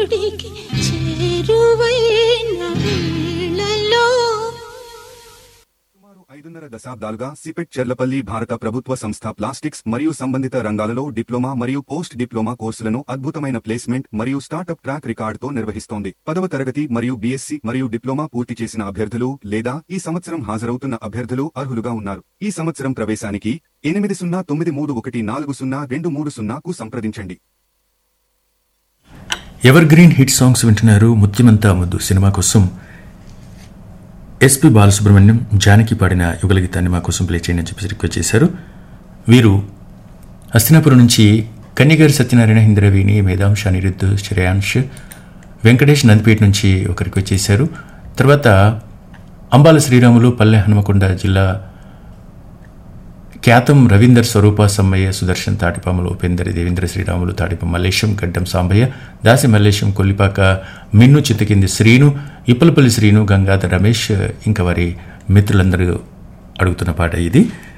గుడికి చేరువైన వేళలో సుమారు ఐదున్నర దశాబ్దాలుగా సిపెట్ చెర్లపల్లి భారత ప్రభుత్వ సంస్థ ప్లాస్టిక్స్ మరియు సంబంధిత రంగాలలో డిప్లొమా మరియు పోస్ట్ డిప్లొమా కోర్సులను అద్భుతమైన ప్లేస్మెంట్ మరియు స్టార్టప్ ట్రాక్ రికార్డుతో నిర్వహిస్తోంది పదవ తరగతి మరియు బీఎస్సీ మరియు డిప్లొమా పూర్తి చేసిన అభ్యర్థులు లేదా ఈ సంవత్సరం హాజరవుతున్న అభ్యర్థులు అర్హులుగా ఉన్నారు ఈ సంవత్సరం ప్రవేశానికి ఎనిమిది సున్నా తొమ్మిది మూడు ఒకటి నాలుగు సున్నా రెండు మూడు సున్నాకు సంప్రదించండి ఎవర్ గ్రీన్ హిట్ సాంగ్స్ వింటున్నారు ముత్యమంతా ముద్దు సినిమా కోసం ఎస్పి బాలసుబ్రహ్మణ్యం జానకి పాడిన యుగల గీతాన్ని మా కోసం ప్లే చేయని చెప్పి రిక్వెస్ట్ చేశారు వీరు హస్తినాపురం నుంచి కన్యగారి సత్యనారాయణ ఇంద్రవీణి మేధాంశ అనిరుద్ధ్ శ్రేయాంశ్ వెంకటేష్ నందిపేట నుంచి ఒక రిక్వెస్ట్ చేశారు తర్వాత అంబాల శ్రీరాములు పల్లె హనుమకొండ జిల్లా ఖ్యాతం రవీందర్ స్వరూప సమ్మయ్య సుదర్శన్ తాటిపాములు ఉపేందర్ దేవేంద్ర శ్రీరాములు తాటిప మల్లేశం గడ్డం సాంబయ్య దాసి మల్లేశం కొల్లిపాక మిన్ను చింతకింది శ్రీను ఇప్పలపల్లి శ్రీను గంగాధర్ రమేష్ ఇంకా వారి మిత్రులందరూ అడుగుతున్న పాట ఇది